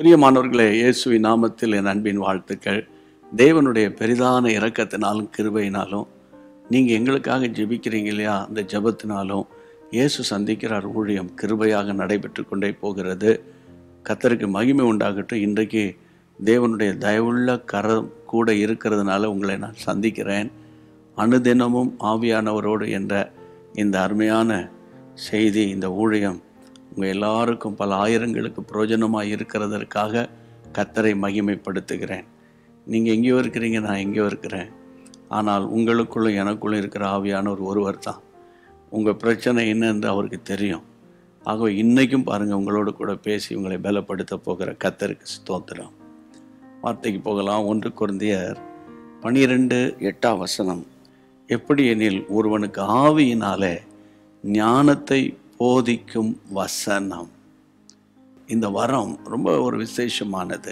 பிரியமானவர்களே இயேசுவின் நாமத்தில் என் அன்பின் வாழ்த்துக்கள் தேவனுடைய பெரிதான இரக்கத்தினாலும் கிருபையினாலும் நீங்கள் எங்களுக்காக ஜெபிக்கிறீங்க இல்லையா அந்த ஜெபத்தினாலும் இயேசு சந்திக்கிறார் ஊழியம் கிருபையாக நடைபெற்று கொண்டே போகிறது கத்தருக்கு மகிமை உண்டாகட்டும் இன்றைக்கு தேவனுடைய தயவுள்ள கரம் கூட இருக்கிறதுனால உங்களை நான் சந்திக்கிறேன் அனுதினமும் ஆவியானவரோடு என்ற இந்த அருமையான செய்தி இந்த ஊழியம் உங்கள் எல்லாருக்கும் பல ஆயிரங்களுக்கு பிரயோஜனமாக இருக்கிறதற்காக கத்தரை மகிமைப்படுத்துகிறேன் நீங்கள் எங்கேயோ இருக்கிறீங்க நான் எங்கேயோ இருக்கிறேன் ஆனால் உங்களுக்குள்ளும் எனக்குள்ளும் இருக்கிற ஆவியானவர் ஒருவர் தான் உங்கள் பிரச்சனை என்னன்னு அவருக்கு தெரியும் ஆகவே இன்றைக்கும் பாருங்கள் உங்களோடு கூட பேசி உங்களை பலப்படுத்த போகிற கத்தருக்கு ஸ்தோத்திரம் வார்த்தைக்கு போகலாம் ஒன்று குருந்தியர் பனிரெண்டு எட்டாம் வசனம் எப்படி எனில் ஒருவனுக்கு ஆவியினாலே ஞானத்தை போதிக்கும் வசனம் இந்த வரம் ரொம்ப ஒரு விசேஷமானது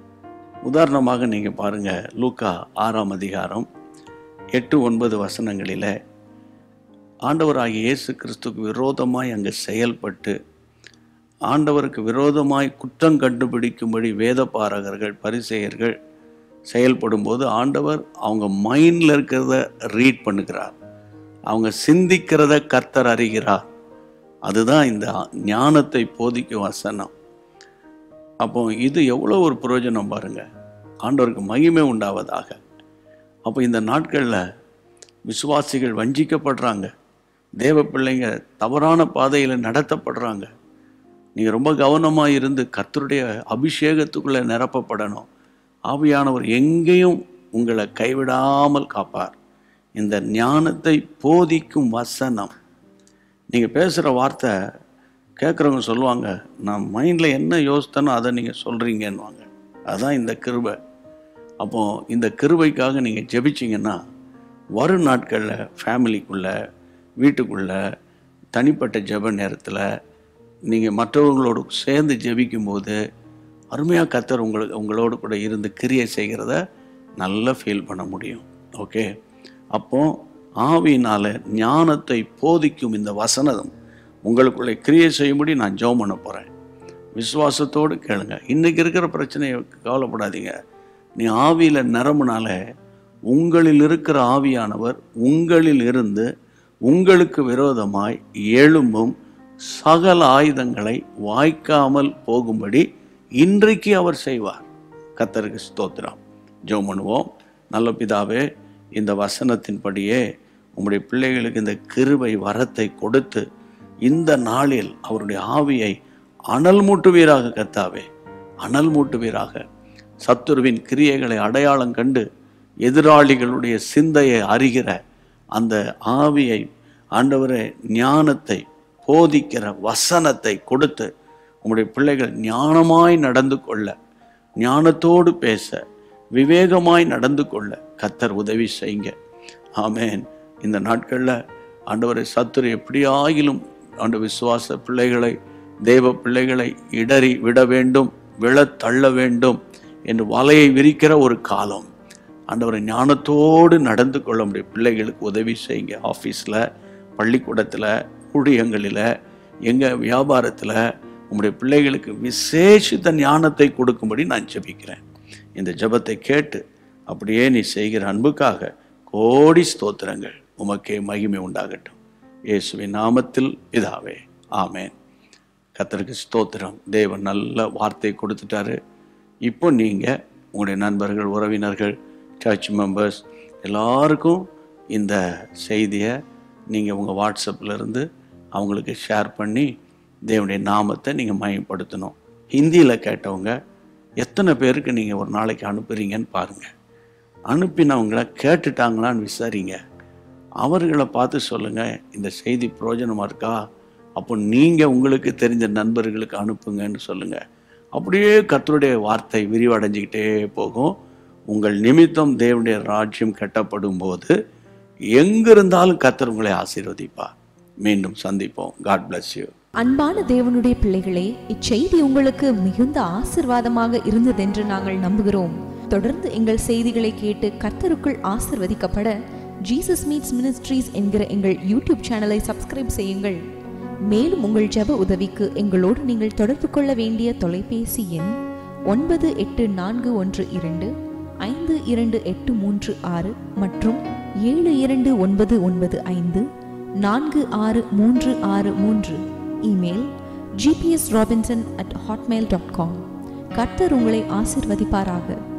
உதாரணமாக நீங்கள் பாருங்கள் லூக்கா ஆறாம் அதிகாரம் எட்டு ஒன்பது வசனங்களில் ஆண்டவராகிய இயேசு கிறிஸ்துக்கு விரோதமாய் அங்கே செயல்பட்டு ஆண்டவருக்கு விரோதமாய் குற்றம் கண்டுபிடிக்கும்படி வேதபாரகர்கள் பரிசெயர்கள் செயல்படும்போது ஆண்டவர் அவங்க மைண்டில் இருக்கிறத ரீட் பண்ணுகிறார் அவங்க சிந்திக்கிறத கர்த்தர் அறிகிறார் அதுதான் இந்த ஞானத்தை போதிக்கும் வசனம் அப்போ இது எவ்வளோ ஒரு பிரயோஜனம் பாருங்க ஆண்டவருக்கு மகிமை உண்டாவதாக அப்போ இந்த நாட்களில் விசுவாசிகள் வஞ்சிக்கப்படுறாங்க தேவ பிள்ளைங்க தவறான பாதையில் நடத்தப்படுறாங்க நீங்கள் ரொம்ப கவனமாக இருந்து கர்த்தருடைய அபிஷேகத்துக்குள்ளே நிரப்பப்படணும் ஆவியானவர் எங்கேயும் உங்களை கைவிடாமல் காப்பார் இந்த ஞானத்தை போதிக்கும் வசனம் நீங்கள் பேசுகிற வார்த்தை கேட்குறவங்க சொல்லுவாங்க நான் மைண்டில் என்ன யோசித்தனோ அதை நீங்கள் சொல்கிறீங்கன்னுவாங்க அதுதான் இந்த கிருபை அப்போது இந்த கிருபைக்காக நீங்கள் ஜெபிச்சிங்கன்னா வரும் நாட்களில் ஃபேமிலிக்குள்ளே வீட்டுக்குள்ளே தனிப்பட்ட ஜெப நேரத்தில் நீங்கள் மற்றவங்களோடு சேர்ந்து ஜெபிக்கும்போது அருமையாக கத்தர் உங்களுக்கு உங்களோடு கூட இருந்து கிரியை செய்கிறத நல்லா ஃபீல் பண்ண முடியும் ஓகே அப்போ ஆவியினால் ஞானத்தை போதிக்கும் இந்த வசனம் உங்களுக்குள்ளே கிரியை செய்யும்படி நான் ஜெபம் பண்ண போகிறேன் விசுவாசத்தோடு கேளுங்க இன்றைக்கி இருக்கிற பிரச்சனையை கவலைப்படாதீங்க நீ ஆவியில் நிரம்புனால உங்களில் இருக்கிற ஆவியானவர் உங்களில் இருந்து உங்களுக்கு விரோதமாய் எழும்பும் சகல ஆயுதங்களை வாய்க்காமல் போகும்படி இன்றைக்கு அவர் செய்வார் கத்தருக்கு ஸ்தோத்திரம் ஜெபம் பண்ணுவோம் நல்ல பிதாவே இந்த வசனத்தின்படியே உம்முடைய பிள்ளைகளுக்கு இந்த கிருபை வரத்தை கொடுத்து இந்த நாளில் அவருடைய ஆவியை அனல் மூட்டுவீராக கத்தாவே அனல் மூட்டுவீராக சத்துருவின் கிரியைகளை அடையாளம் கண்டு எதிராளிகளுடைய சிந்தையை அறிகிற அந்த ஆவியை ஆண்டவரே ஞானத்தை போதிக்கிற வசனத்தை கொடுத்து உங்களுடைய பிள்ளைகள் ஞானமாய் நடந்து கொள்ள ஞானத்தோடு பேச விவேகமாய் நடந்து கொள்ள கத்தர் உதவி செய்யுங்க ஆமேன் இந்த நாட்களில் ஆண்டவரை சத்துரு எப்படியாகிலும் ஆண்டு விசுவாச பிள்ளைகளை தேவ பிள்ளைகளை இடறி விட வேண்டும் விழத் தள்ள வேண்டும் என்று வலையை விரிக்கிற ஒரு காலம் ஆண்டவரை ஞானத்தோடு நடந்து கொள்ள முடியும் பிள்ளைகளுக்கு உதவி செய்யுங்க ஆஃபீஸில் பள்ளிக்கூடத்தில் ஊழியங்களில் எங்கள் வியாபாரத்தில் உங்களுடைய பிள்ளைகளுக்கு விசேஷித்த ஞானத்தை கொடுக்கும்படி நான் ஜெபிக்கிறேன் இந்த ஜெபத்தை கேட்டு அப்படியே நீ செய்கிற அன்புக்காக கோடி ஸ்தோத்திரங்கள் உமக்கே மகிமை உண்டாகட்டும் இயேசுவின் நாமத்தில் பிதாவே ஆமேன் கத்தருக்கு ஸ்தோத்திரம் தேவன் நல்ல வார்த்தை கொடுத்துட்டாரு இப்போ நீங்கள் உங்களுடைய நண்பர்கள் உறவினர்கள் சர்ச் மெம்பர்ஸ் எல்லாருக்கும் இந்த செய்தியை நீங்கள் உங்கள் வாட்ஸ்அப்பில் இருந்து அவங்களுக்கு ஷேர் பண்ணி தேவனுடைய நாமத்தை நீங்கள் மயப்படுத்தணும் ஹிந்தியில் கேட்டவங்க எத்தனை பேருக்கு நீங்கள் ஒரு நாளைக்கு அனுப்புகிறீங்கன்னு பாருங்கள் அனுப்பினவங்கள கேட்டுட்டாங்களான்னு விசாரிங்க அவர்களை பார்த்து சொல்லுங்கள் இந்த செய்தி பிரயோஜனமாக இருக்கா அப்போ நீங்கள் உங்களுக்கு தெரிஞ்ச நண்பர்களுக்கு அனுப்புங்கன்னு சொல்லுங்கள் அப்படியே கத்தருடைய வார்த்தை விரிவடைஞ்சிக்கிட்டே போகும் உங்கள் நிமித்தம் தேவனுடைய ராஜ்யம் கட்டப்படும் போது எங்கிருந்தாலும் கத்தர் உங்களை ஆசீர்வதிப்பா மீண்டும் சந்திப்போம் காட் bless யூ அன்பான தேவனுடைய பிள்ளைகளே இச்செய்தி உங்களுக்கு மிகுந்த ஆசிர்வாதமாக இருந்ததென்று நாங்கள் நம்புகிறோம் தொடர்ந்து எங்கள் செய்திகளை கேட்டு கர்த்தருக்குள் ஆசிர்வதிக்கப்பட ஜீசஸ் மீட்ஸ் மினிஸ்ட்ரீஸ் என்கிற எங்கள் யூடியூப் சேனலை சப்ஸ்கிரைப் செய்யுங்கள் மேலும் உங்கள் ஜெப உதவிக்கு எங்களோடு நீங்கள் தொடர்பு கொள்ள வேண்டிய தொலைபேசி எண் ஒன்பது எட்டு நான்கு ஒன்று இரண்டு ஐந்து இரண்டு எட்டு மூன்று ஆறு மற்றும் ஏழு இரண்டு ஒன்பது ஒன்பது ஐந்து நான்கு ஆறு மூன்று ஆறு மூன்று email GPS Robinson at Hotmail dot com கர்த்தர் உங்களை ஆசிர்வதிப்பாராக